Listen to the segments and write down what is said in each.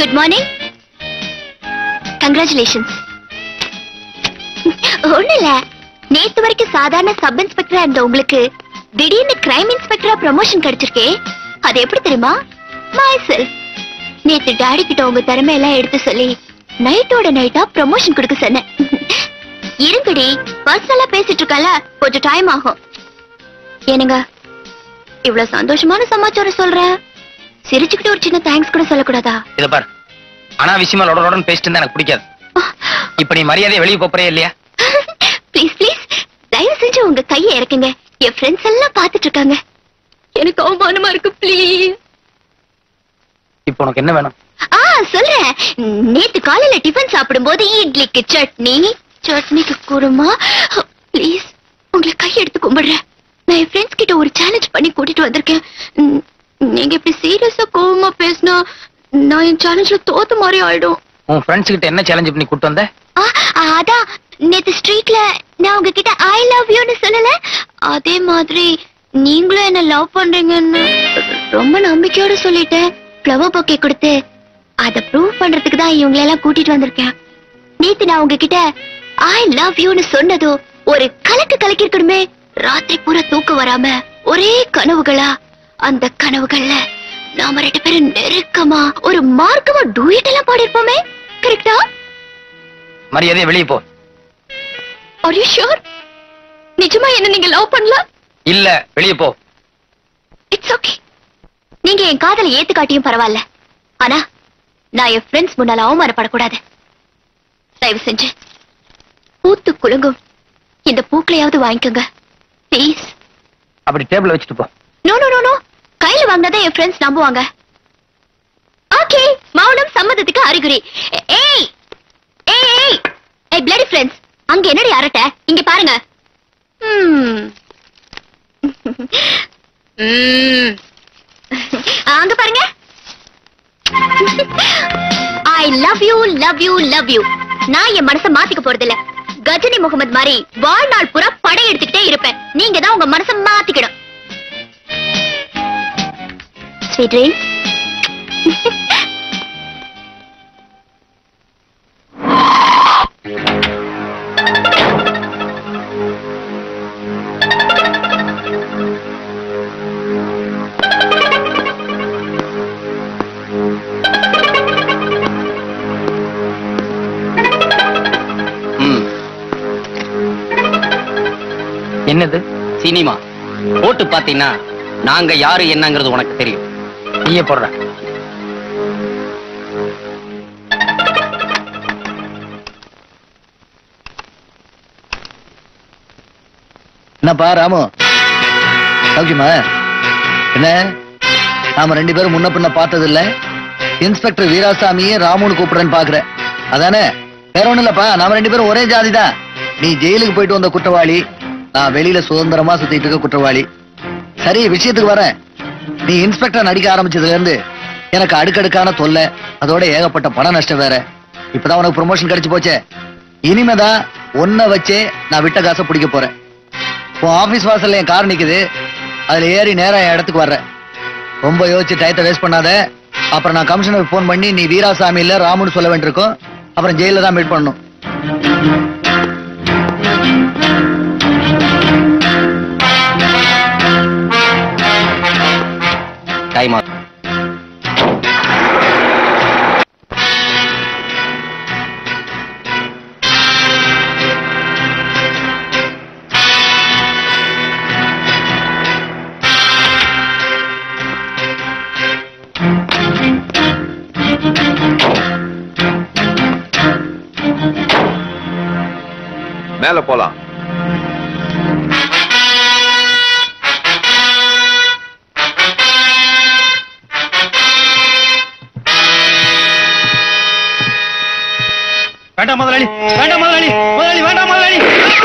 Good morning congratulations ஒண்ணு இல்ல நேத்து வரைக்கும் சாதாரண சப் இன்ஸ்பெக்டரா இருந்த உங்களுக்கு திடீர்னு கிரைம் இன்ஸ்பெக்டரா ப்ரமோஷன் கிடைச்சிருக்கே அது எப்படி தெரியுமா மை செல்ஃப் நேத்து டாடி கிட்ட உங்க திறமையெல்லாம் எடுத்து சொல்லி நைட்டோட நைட்டா ப்ரமோஷன் கொடுக்க சொன்னேன் இருங்கடி பர்சனலா பேசிட்டு இருக்கல கொஞ்சம் டைம் ஆகும் ஏனுங்க இவ்வளவு சந்தோஷமான சமாச்சாரம் சொல்றேன் சிரிச்சுக்கிட்டு ஒரு சின்ன தேங்க்ஸ் கூட சொல்லக்கூடாதா இத பார் அனாவசியமா லொடலொடன்னு பேசிட்டு இருந்தா எனக்கு பிடிக்காது இப்ப நீ மரியாதையை வெளியே போறே இல்லையா ப்ளீஸ் ப்ளீஸ் தயவு செஞ்சு உங்க கையை இறக்குங்க என் ஃப்ரெண்ட்ஸ் எல்லாம் பாத்துட்டு இருக்காங்க எனக்கு அவமானமா இருக்கு ப்ளீஸ் இப்போ உனக்கு என்ன வேணும் ஆ சொல்றேன் நேத்து காலையில டிஃபன் சாப்பிடும்போது இட்லிக்கு சட்னி சட்னிக்கு குருமா ப்ளீஸ் உங்களை கை எடுத்து கும்பிடுறேன் நான் என் ஃப்ரெண்ட்ஸ் கிட்ட ஒரு சேலஞ்ச் பண்ணி கூட்டிட்டு வந்திருக்கேன் ம், நீங்க இப்படி சீரியஸா கோவமா பேசினா நான் என் சேலஞ்ச்ல தோத்த மாதிரி ஆயிடும் உன் ஃப்ரெண்ட்ஸ் கிட்ட என்ன சேலஞ்ச் பண்ணி கூட்டு வந்த ஆ, அதான் நேத்து ஸ்ட்ரீட்ல நான் உங்ககிட்ட ஐ லவ் யூன்னு சொல்லல அதே மாதிரி நீங்களும் என்ன லவ் பண்றீங்கன்னு ரொம்ப நம்பிக்கையோட சொல்லிட்டேன் ஃப்ளவர் பொக்கே கொடுத்து அத ப்ரூவ் பண்றதுக்கு தான் இவங்களை எல்லாம் கூட்டிட்டு வந்திருக்கேன் நேத்து நான் உங்ககிட்ட ஐ லவ் யூன்னு சொன்னதோ ஒரு கலக்கு கலக்கிருக்கணுமே ராத்திரி பூரா தூக்கம் வராம ஒரே கனவுகளா அந்த கனவுகள்ல நாம ரெண்டு பேரும் நெருக்கமா ஒரு மார்க்கமா டூயட் எல்லாம் பாடிருப்போமே கரெக்டா மரியாதையை வெளியே போ Are you sure? நிஜமா என்ன நீங்க லவ் பண்ணல இல்ல வெளியே போ இட்ஸ் ஓகே நீங்க என் காதலை ஏத்து காட்டியும் பரவாயில்ல ஆனா நான் என் ஃப்ரெண்ட்ஸ் முன்னால அவமானப்படக்கூடாது தயவு செஞ்சு பூத்து குலுங்கும் இந்த பூக்களையாவது வாங்கிக்கோங்க ப்ளீஸ் அப்படி டேபிள் வச்சுட்டு போ நோ நோ நோ நோ கையில வாங்கினதை என் ஃப்ரெண்ட்ஸ் நம்புவாங்க ஓகே மௌனம் சம்மதத்துக்கு அறிகுறி ஏ- ஏய் ஏய் ஏய் ஏய் பிளடி ஃப்ரெண்ட்ஸ் அங்க என்னடி அரட்ட இங்க பாருங்க ம். ம். அங்க பாருங்க I love you love you love you நான் என் மனசை மாத்திக்க போறதில்ல கஜினி முகமது மாதிரி வாழ்நாள் பூரா படை எடுத்துக்கிட்டே இருப்பேன் நீங்க தான் உங்க மனசை மாத்திக்கணும் ஸ்வீட் ட்ரீம்ஸ் ம். என்னது சினிமா போட்டு பாத்தீங்கன்னா நாங்க யாரு என்னங்கிறது உனக்கு தெரியும் நீயே போடுற என்னப்பா ராமு சௌக்கியமா என்ன நாம ரெண்டு பேரும் முன்ன பின்ன பார்த்தது இல்ல இன்ஸ்பெக்டர் வீராசாமியே ராமுன்னு கூப்பிடுறேன்னு பாக்குறேன் அதானே வேற ஒண்ணும் இல்லப்பா நாம ரெண்டு பேரும் ஒரே ஜாதி தான் நீ ஜெயிலுக்கு போயிட்டு வந்த குற்றவாளி நான் வெளியில சுதந்திரமா சுத்திட்டு இருக்க குற்றவாளி சரி விஷயத்துக்கு வரேன் நீ இன்ஸ்பெக்டர் நடிக்க ஆரம்பிச்சதுல இருந்து எனக்கு அடுக்கடுக்கான தொல்லை அதோட ஏகப்பட்ட பண நஷ்டம் வேற இப்பதான் உனக்கு ப்ரொமோஷன் கிடைச்சு போச்சே இனிமேதான் ஒன்ன வச்சே நான் விட்ட காசை பிடிக்க போறேன் உன் ஆபீஸ் வாசல்ல என் கார் நிக்குது அதுல ஏறி நேரா என் இடத்துக்கு வர்றேன் ரொம்ப யோசிச்சு டயத்தை வேஸ்ட் பண்ணாத அப்புறம் நான் கமிஷனருக்கு ஃபோன் பண்ணி நீ வீராசாமி இல்ல ராமுன்னு சொல்ல வேண்டியிருக்கும் அப்புறம் ஜெயில தான் மீட் பண்ணணும் டைம் மேல போலாம் வேண்டாம் முதலாளி வேண்டாம் முதலாளி முதலாளி வேண்டாம் முதலாளி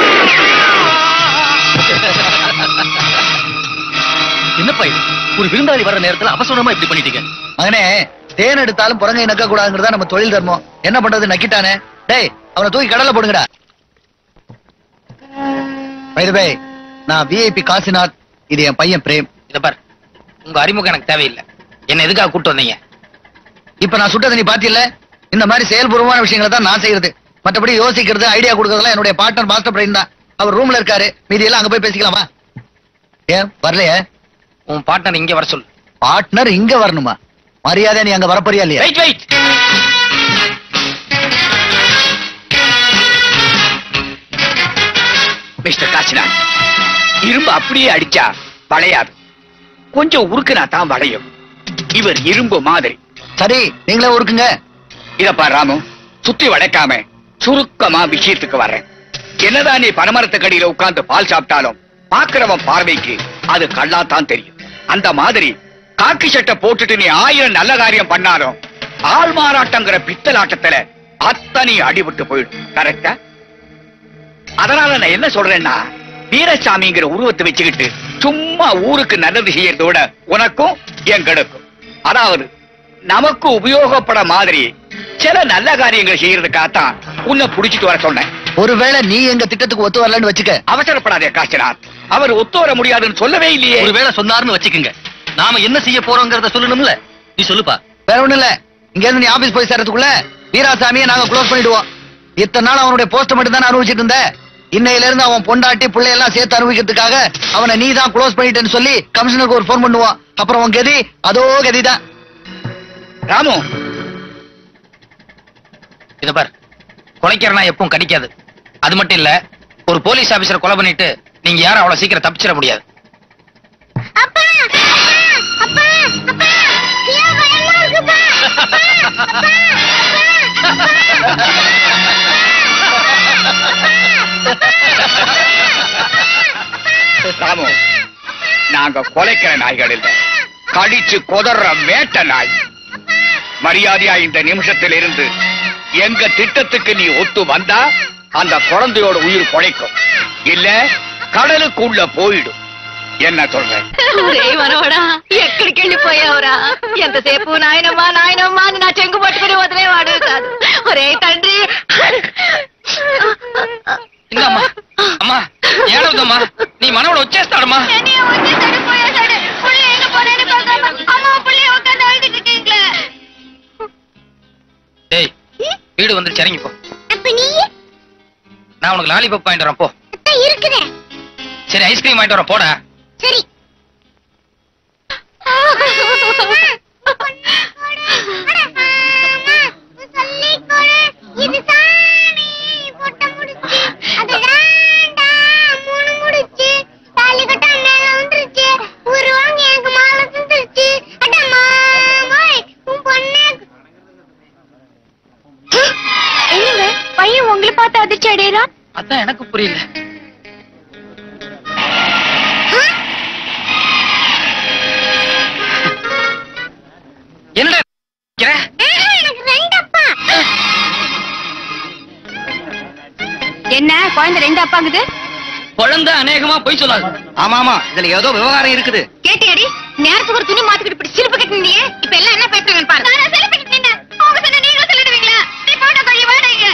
என்னப்பா இது ஒரு விருந்தாளி வர்ற நேரத்துல அவசரமா இப்படி பண்ணிட்டீங்க மகனே தேன் எடுத்தாலும் புறங்கை நக்க கூடாதுங்கிறதா நம்ம தொழில் தர்மம் என்ன பண்றது நக்கிட்டானே டேய் அவனை தூக்கி கடல்ல போடுங்கடா பை நான் விஐபி காசிநாத் இது என் பையன் பிரேம் இத பார் உங்க அறிமுகம் எனக்கு தேவையில்லை என்ன எதுக்காக கூட்டு வந்தீங்க இப்ப நான் சுட்டதை நீ பாத்தியில்ல இந்த மாதிரி செயல்பூர்வமான விஷயங்களை தான் நான் செய்யறது மற்றபடி யோசிக்கிறது ஐடியா கொடுக்கறதெல்லாம் என்னுடைய பார்ட்னர் மாஸ்டர் பிரெயின் தான் அவர் ரூம்ல இருக்காரு மீதி எல்லாம் அங்க போய் பேசிக்கலாமா ஏன் வரலையே உன் பார்ட்னர் இங்க வர சொல்லு பார்ட்னர் இங்க வரணுமா மரியாதை நீ அங்க வரப்போறியா இல்லையா வெயிட் வெயிட் மிஸ்டர் காசிநாத் இரும்பு அப்படியே அடிச்சா வளையாது கொஞ்சம் உருக்குனா தான் வளையும் இவர் இரும்பு மாதிரி சரி நீங்களே ஒருக்குங்க இதப்பா ராமு சுத்தி வளைக்காம சுருக்கமா விஷயத்துக்கு வர்றேன் என்னதான் நீ பனமரத்துக்கடியில உட்கார்ந்து பால் சாப்பிட்டாலும் பாக்குறவன் பார்வைக்கு அது கல்லாத்தான் தெரியும் அந்த மாதிரி காக்கி சட்டை போட்டுட்டு நீ ஆயிரம் நல்ல காரியம் பண்ணாலும் ஆள் மாறாட்டங்கிற பித்தலாட்டத்துல அத்தனை அடிபட்டு போயிடும் கரெக்டா அதனால நான் என்ன சொல்றேன்னா வீரசாமிங்கிற உருவத்தை வச்சுக்கிட்டு சும்மா ஊருக்கு நல்லது செய்யறத விட உனக்கும் எங்களுக்கும் அதாவது நமக்கு உபயோகப்பட மாதிரி சில நல்ல காரியங்கள் செய்யறதுக்காகத்தான் உன்னை புடிச்சிட்டு வர சொன்னேன் ஒருவேளை நீ எங்க திட்டத்துக்கு ஒத்து வரலன்னு வச்சுக்க அவசரப்படாதே காசிநாத் அவர் ஒத்து வர முடியாதுன்னு சொல்லவே இல்லையே ஒருவேளை சொன்னாருன்னு வச்சுக்குங்க நாம என்ன செய்ய போறோங்கிறத சொல்லணும்ல நீ சொல்லுப்பா வேற ஒண்ணு இல்ல இங்க இருந்து நீ ஆபீஸ் போய் சேர்றதுக்குள்ள வீராசாமியை நாங்க க்ளோஸ் பண்ணிடுவோம் இத்தனை நாள் அவனுடைய போஸ்ட் மட்டும் தான் அனுபவிச்சிட்டு இருந்த இன்னையில இருந்து அவன் பொண்டாட்டி பிள்ளை எல்லாம் சேர்த்து அனுபவிக்கிறதுக்காக அவனை நீ தான் க்ளோஸ் பண்ணிட்டேன்னு சொல்லி கமிஷனருக்கு ஒரு ஃபோன் பண்ணுவான் அப்புறம் உன் கதி அதோ கதிதான் ராமு இத பார் கொலைக்கிறனா எப்பவும் கடிக்காது அது மட்டும் இல்ல ஒரு போலீஸ் ஆபீசரை கொலை பண்ணிட்டு நீங்க யாரும் அவ்வளவு சீக்கிரம் தப்பிச்சிட முடியாது அப்பா அப்பா அப்பா கீழே பயமா இருக்குப்பா அப்பா அப்பா ராமு நாங்க கொலைக்கிற நாய்கள் இல்ல கடிச்சு கொதற வேட்ட நாய் மரியாதையா இந்த நிமிஷத்தில் இருந்து எங்க திட்டத்துக்கு நீ ஒத்து வந்தா அந்த குழந்தையோட உயிர் பொழைக்கும் இல்ல கடலுக்குள்ள పోయిடும் என்ன சொல்ற ఒరే మనవడా ఎక్కడికి వెళ్ళిపోయావురా ఎంతసేపు నాయనమ్మా నాయనమ్మా అని నా చెంగు పట్టుకుని వదిలేవాడు కాదు ఒరే తండ్రి இந்த அம்மா అమ్మా ఏడవద్దమ్మా నీ మనవడు వచ్చేస్తాడమ్మా என்னைய வந்து தடுப்போயாசாடு புள்ளி எங்க போறேன்னு பார்க்காம அம்மா புள்ளி உட்காந்து அழுதுட்டு இருக்கீங்களே டேய் வீடு வந்துருச்சு இறங்கி போ அப்ப நீ நான் உனக்கு லாலிபப் வாங்கிட்டு வரேன் போ இருக்கிறேன் சரி ஐஸ்கிரீம் வாங்கிட்டு வரேன் போடா சரி பையன் உங்களை பார்த்து அதிர்ச்சி அடையிறான் அதான் எனக்கு புரியல என்னடா நிக்கிற? எனக்கு ரெண்டு அப்பா என்ன குழந்தை ரெண்டு அப்பாங்குது குழந்தை அநேகமா போய் சொல்லாது ஆமா ஆமா இதுல ஏதோ விவகாரம் இருக்குது கேட்டியாடி நேரத்துக்கு ஒரு துணி மாத்திக்கிட்டு இப்படி சிரிப்பு கட்டினீங்க இப்ப எல்லாம் என்ன பேசுறாங்கன்னு பாரு நான் செலிபிரிட்டி நின்னு அவங்க சொன்ன நீங்களும் சொல்லிடுவீங்களா நீ போட பையன் வேணுங்க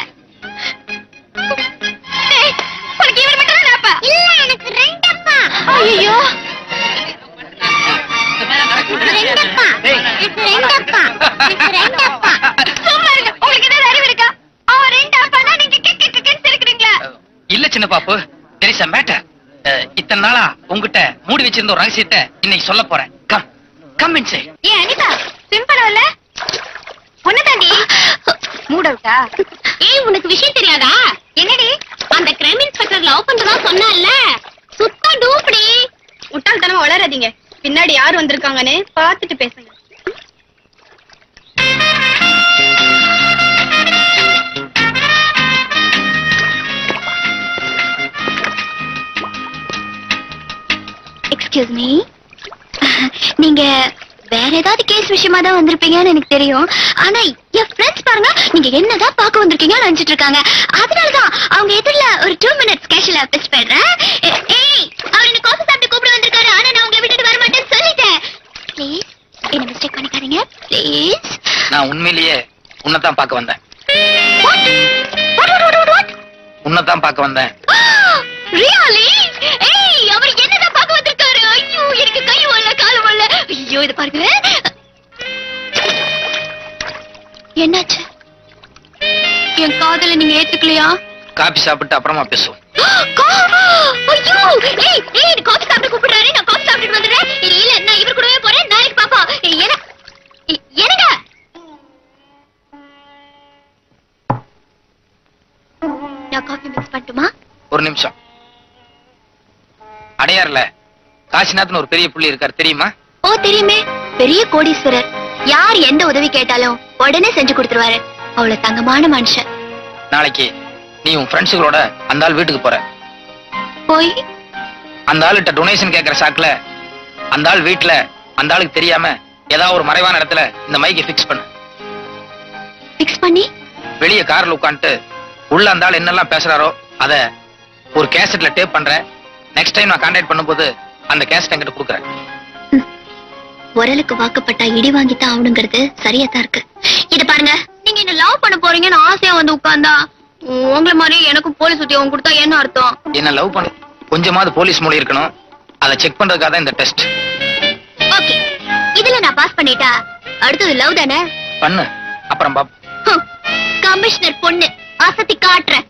உனக்கு இவர் மட்டும் தான் அப்பா இல்ல எனக்கு ரெண்டு அப்பா ஐயோ ரெண்டு அப்பா எனக்கு ரெண்டு அப்பா எனக்கு ரெண்டு அப்பா சும்மா இருங்க உங்களுக்கு ஏதாவது அறிவு இருக்கா அவன் ரெண்டு அப்பானா நீங்க கிக்கு கிக்குன்னு சிரிக்கிறீங்களா இல்ல சின்ன பாப்பு தெர் இஸ் மேட்டர் இத்தனை நாளா உங்ககிட்ட மூடி வச்சிருந்த ஒரு ரகசியத்தை இன்னைக்கு சொல்ல போறேன் கம் கம் இன்சைட் ஏ அனிதா சிம்பிள் இல்ல பொண்ணு தாண்டி மூட விட்டா ஏய் உனக்கு விஷயம் தெரியாதா என்னடி அந்த கிரைம் இன்ஸ்பெக்டர் லவ் பண்றதா சொன்னான்ல சுத்த டூப்டி முட்டாள்தனமா வளராதீங்க பின்னாடி யார் வந்திருக்காங்கன்னு பார்த்துட்டு பேசுங்க எக்ஸ்கியூஸ் மீ நீங்க வேற ஏதாவது கேஸ் விஷயமா தான் வந்திருப்பீங்கன்னு எனக்கு தெரியும் ஆனா என் ஃப்ரெண்ட்ஸ் பாருங்க நீங்க என்னதான் பார்க்க வந்திருக்கீங்கன்னு நினைச்சிட்டு இருக்காங்க அதனாலதான் அவங்க எதிரில ஒரு டூ மினிட்ஸ் கேஷுவலா பேசி போயிடுறேன் ஏ- ஏய் அவர் என்ன காஃபி சாப்பிட்டு கூப்பிட வந்திருக்காரு ஆனா நான் உங்களை விட்டுட்டு வர மாட்டேன்னு சொல்லிட்டேன் ப்ளீஸ் என்ன மிஸ்டேக் பண்ணிக்காதீங்க ப்ளீஸ் நான் உண்மையிலேயே உன்னைத்தான் பார்க்க வந்தேன் what what what what what உன்னைத்தான் பார்க்க வந்தேன் ரியலி ஏய் அவர் என்னதான் பார்க்க வந்திருக்காரு ஐயோ எனக்கு கை வரல கால் வரல ஐயோ இது பாருங்க என்னாச்சு என் காதல நீங்க ஏத்துக்கலையா காபி சாப்பிட்டு அப்புறமா பேசுவோம் கா- ஐயோ ஏய் ஏய் எனக்கு காஃபி சாப்பிட கூப்பிடுறாரு நான் காஃபி சாப்பிட்டு வந்துடுறேன் இல்ல நான் இவர் கூடவே போறேன் நாளைக்கு பாப்பா என எ- என்னங்க நான் காஃபி மிக்ஸ் பண்ணட்டுமா ஒரு நிமிஷம் அடையார்ல காசிநாத்னு ஒரு பெரிய புள்ளி இருக்கார் தெரியுமா ஓ தெரியுமே பெரிய கோடீஸ்வரர் யார் எந்த உதவி கேட்டாலும் உடனே செஞ்சு கொடுத்துருவாரு அவ்வளவு தங்கமான மனுஷன் நாளைக்கு நீ உன் ஃப்ரெண்ட்ஸுகளோட அந்த ஆள் வீட்டுக்கு போற போய் அந்த ஆளுகிட்ட டொனேஷன் கேட்கற சாக்குல அந்த ஆள் வீட்டுல அந்த ஆளுக்கு தெரியாம ஏதாவது ஒரு மறைவான இடத்துல இந்த மைக்கை ஃபிக்ஸ் பண்ணு ஃபிக்ஸ் பண்ணி வெளிய கார்ல உட்காந்துட்டு உள்ள அந்த ஆள் என்னெல்லாம் பேசுறாரோ அத ஒரு கேசட்ல டேப் பண்றேன் நெக்ஸ்ட் டைம் நான் கான்டாக்ட் பண்ணும்போது அந்த கேசட் என்கிட்ட கொடுக்குறேன் உரலுக்கு வாக்கப்பட்டா இடி வாங்கித்தான் ஆகணுங்கிறது சரியா தான் இருக்கு இது பாருங்க நீங்க என்ன லவ் பண்ண போறீங்கன்னு ஆசையா வந்து உட்கார்ந்தா உங்களை மாதிரி எனக்கும் போலீஸ் உத்தியோகம் கொடுத்தா என்ன அர்த்தம் என்ன லவ் பண்ணு கொஞ்சமாவது போலீஸ் மொழி இருக்கணும் அதை செக் பண்றதுக்காக தான் இந்த டெஸ்ட் ஓகே இதுல நான் பாஸ் பண்ணிட்டா அடுத்தது லவ் தானே பண்ணு அப்புறம் பாப் ஹம், கமிஷனர் பொண்ணு அசத்தி காட்டுறேன்